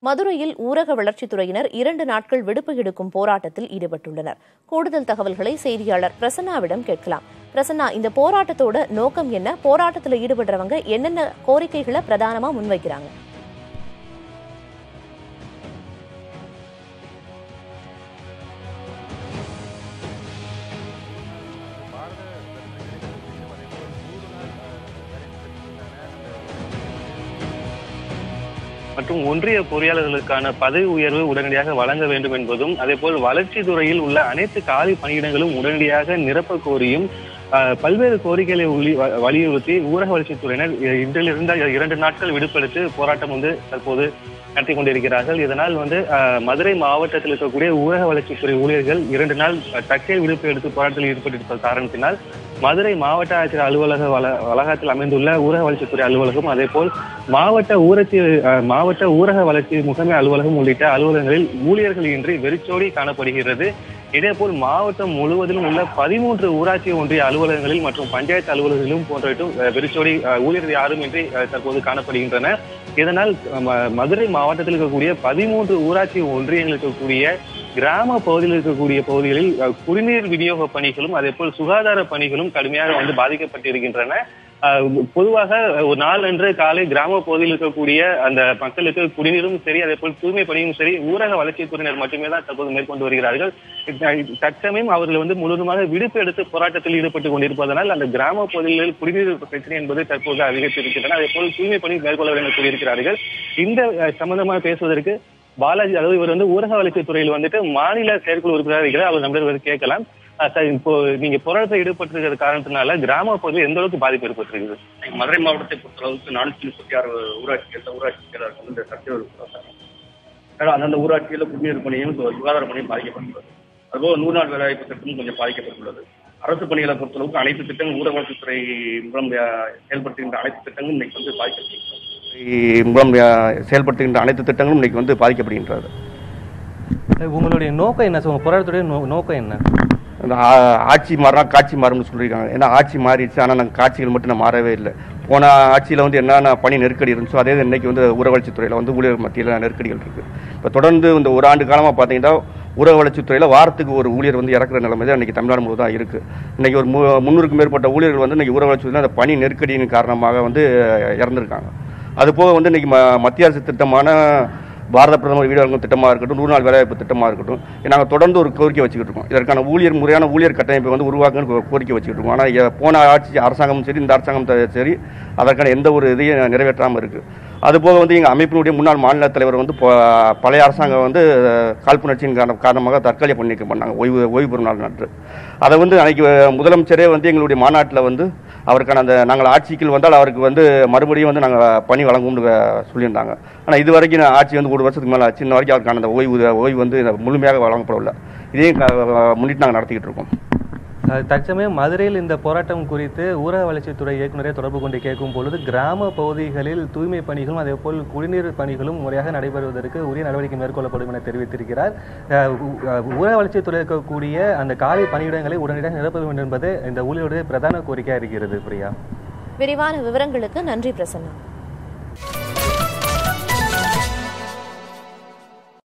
மதுரையில் ஊரக வளர்ச்சித்துறையினர் இரண்டு நாட்கள் விடுப்பு எடுக்கும் போராட்டத்தில் ஈடுபட்டுள்ளனர் கூடுதல் தகவல்களை செய்தியாளர் பிரசன்னாவிடம் கேட்கலாம் பிரசன்னா இந்த போராட்டத்தோட நோக்கம் என்ன போராட்டத்தில் ஈடுபடுறவங்க என்னென்ன கோரிக்கைகளை பிரதானமா முன்வைக்கிறாங்க மற்றும் ஒன்றிய பொறியாளர்களுக்கான பதவி உயர்வு உடனடியாக வழங்க வேண்டும் என்பதும் அதேபோல் வளர்ச்சி துறையில் உள்ள அனைத்து காலி பணியிடங்களும் உடனடியாக நிரப்ப கோரியும் அஹ், பல்வேறு கோரிக்கைகளை உள்ளி- வ- வலியுறுத்தி ஊரக வளர்ச்சித்துறையினர் இ- இன்றிலிருந்து இரண்டு நாட்கள் விடுப்பெடுத்து போராட்டம் வந்து தற்போது நடத்தி கொண்டிருக்கிறார்கள் இதனால் வந்து அஹ், மதுரை மாவட்டத்தில் இருக்கக்கூடிய ஊரக வளர்ச்சித்துறை ஊழியர்கள் இரண்டு நாள் தக்கை விடுப்பு எடுத்து போராட்டத்தில் ஈடுபட்டிருப்ப காரணத்தினால் மதுரை மாவட்ட ஆட்சியர் அலுவலக வள வளாகத்தில் அமைந்துள்ள ஊரக வளர்ச்சித்துறை அலுவலகம் அதேபோல் மாவட்ட ஊராட்சி அஹ், மாவட்ட ஊரக வளர்ச்சி முகமை அலுவலகம் உள்ளிட்ட அலுவலகங்களில் ஊழியர்கள் இன்றி வெறிச்சோடி காணப்படுகிறது இதேபோல் மாவட்டம் முழுவதிலும் உள்ள பதிமூன்று ஊராட்சி ஒன்றிய அலுவலகங்களில் மற்றும் பஞ்சாயத்து அலுவலகங்களிலும் போன்றவற்றும் அஹ், வெறிச்சோடி அஹ், ஊழியர்கள் யாரும் இன்றி அஹ், தற்போது காணப்படுகின்றன இதனால் அஹ், ம- மதுரை மாவட்டத்தில் இருக்கக்கூடிய பதிமூன்று ஊராட்சி ஒன்றியங்கள் இருக்கக்கூடிய கிராம பகுதியில் இருக்கக்கூடிய பகுதிகளில் அஹ், குடிநீர் விநியோக பணிகளும் அதேபோல் சுகாதார பணிகளும் கடுமையாக வந்து பாதிக்கப்பட்டிருக்கின்றன அஹ், பொதுவாக ஒரு நாள் அன்று காலை கிராம பகுதியில் இருக்கக்கூடிய அந்த மக்களுக்கு குடிநீரும் சரி அதே போல் தூய்மை பணியும் சரி ஊரக வளர்ச்சித்துறையினர் மட்டுமே தான் தற்போது மேற்கொண்டு வருகிறார்கள் இத்த- தற்சமயம் அவர்கள் வந்து முழுவதுமாக விடுப்பு எடுத்து போராட்டத்தில் ஈடுபட்டு கொண்டிருப்பதனால் அந்த கிராம பகுதிகளில் குடிநீர் பிரச்சனை என்பது தற்போது அதிகரித்திருக்கின்றன அதே போல் தூய்மை பணி மேற்கொள்ள வேண்டும் என்று கூறியிருக்கிறார்கள் இந்த அஹ், சம்பந்தமாக பேசுவதற்கு பாலாஜி அதாவது இவர் வந்து ஊரக வளர்ச்சித்துறையில் வந்துட்டு மாநில செயற்குழு உறுப்பினராக இருக்கிறார் அவர் நம்மள கேட்கலாம் அஹ் சார் இப்போ நீங்க போராட்டத்தில் ஈடுபட்டிருக்கிற காரணத்தினால கிராம பகுதியில் எந்த அளவுக்கு பாதிப்பு ஏற்பட்டிருக்குது மதுரை மாவட்டத்தை பொறுத்தளவுக்கு நானூற்றி முப்பத்தி ஆறு ஊராட்சிகள் ஊராட்சி செயலாளர்கள் வந்து இந்த சர்ச்சை இருக்கிறாங்க அந்தந்த ஊராட்சியில் குடிநீர் பணியும் சு- சுகாதார பணியும் பாதிக்கப்பட்டுள்ளது அதுபோக நூறு நாள் வேலைவாய்ப்பு திட்டமும் கொஞ்சம் பாதிக்கப்பட்டுள்ளது அரசு பணிகளை பொறுத்தளவுக்கு அனைத்து திட்டங்களும் ஊரக வளர்ச்சித்துறை மூலம் அஹ், செயல்படுத்துகின்ற அனைத்து திட்டங்களும் இன்னைக்கு வந்து பாதிக்கப்படுகின்றன மூலம் அஹ், செயல்படுத்துகின்ற அனைத்து திட்டங்களும் இன்னைக்கு வந்து பாதிக்கப்படுகின்றது உங்களுடைய நோக்கம் என்ன சார் உங்க போராட்டத்துடைய நோ- நோக்கம் என்ன அந்த ஆ- ஆட்சி மாறினா காட்சி மாறும்னு சொல்லியிருக்காங்க ஏன்னா ஆட்சி மாறிடுச்சு ஆனால் நாங்கள் காட்சிகள் மட்டும் நான் மாறவே இல்லை போன ஆட்சியில் வந்து என்னென்ன பணி நெருக்கடி இருந்துச்சோ அதே இன்னைக்கு வந்து ஊரக வளர்ச்சித்துறையில் வந்து ஊழியர் மத்தியில் நெருக்கடிகள் இருக்குது இப்போ தொடர்ந்து இந்த ஒரு ஆண்டு காலமாக பார்த்தீங்கன்னா ஊரக வளர்ச்சித்துறையில் வாரத்துக்கு ஒரு ஊழியர் வந்து இறக்குற நிலைமை தான் இன்றைக்கி தமிழ்நாடு முழுவதும் தான் இருக்குது இன்றைக்கி ஒரு மு முந்நூறுக்கும் மேற்பட்ட ஊழியர்கள் வந்து இன்றைக்கி ஊரக வளர்ச்சித்துறையில் அந்த பணி நெருக்கடியின் காரணமாக வந்து இறந்துருக்காங்க அது போக வந்து இன்றைக்கி ம மத்திய அரசு திட்டமான பாரத பிரதமர் வீடு வழங்கும் திட்டமாக இருக்கட்டும் நூறு நாள் வேலைவாய்ப்பு திட்டமாக இருக்கட்டும் நாங்கள் தொடர்ந்து ஒரு கோரிக்கை வச்சுக்கிட்டு இருக்கோம் இதற்கான ஊழியர் முறையான ஊழியர் கட்டமைப்பை வந்து உருவாக்கணும்னு கோ- கோரிக்கை வச்சுக்கிட்டு இருக்கோம் ஆனால் போன ஆட்சி அரசாங்கமும் சரி இந்த அரசாங்கம் த- சரி அதற்கான எந்த ஒரு இதையும் நிறைவேற்றாமல் இருக்குது அதுபோக வந்து எங்கள் அமைப்பினுடைய முன்னாள் மாநில தலைவர் வந்து ப- பழைய அரசாங்கம் வந்து அஹ், காழ்ப்புணர்ச்சியின் காரணம் காரணமாக தற்காலிக பணிக்க பண்ணாங்க ஓய்வு ஓய்வு பெறும் நாள் நன்று அதை வந்து அன்னைக்கு முதலமைச்சரே வந்து எங்களுடைய மாநாட்டில் வந்து அவருக்கான அந்த நாங்கள் ஆட்சிக்கு வந்தால் அவருக்கு வந்து மறுபடியும் வந்து நாங்கள் பணி வழங்கும்னு அஹ், சொல்லியிருந்தாங்க ஆனால் இது வரைக்கும் நான் ஆட்சி வந்து ஒரு வருஷத்துக்கு மேலே ஆச்சு இன்ன வரைக்கும் அவருக்கான அந்த ஓய்வு ஓய்வு வந்து முழுமையாக வழங்கப்படவில்லை இதையும் க- முன்னிட்டு நாங்கள் நடத்திக்கிட்டு இருக்கோம் அஹ் தற்சமயம் மதுரையில் இந்த போராட்டம் குறித்து ஊரக வளர்ச்சித்துறை இயக்குநரை தொடர்பு கொண்டு கேட்கும் பொழுது கிராம பகுதிகளில் தூய்மை பணிகளும் அதேபோல் குடிநீர் பணிகளும் முறையாக நடைபெறுவதற்கு உரிய நடவடிக்கை மேற்கொள்ளப்படும் என தெரிவித்திருக்கிறார் அஹ் ஊ- அஹ் ஊரக வளர்ச்சித்துறை இருக்கக்கூடிய அந்த காலி பணியிடங்களை உடனடியாக நிரப்ப வேண்டும் என்பது இந்த ஊழியருடைய பிரதான கோரிக்கையாக இருக்கிறது பிரியா விரிவான விவரங்களுக்கு நன்றி பிரசன்னா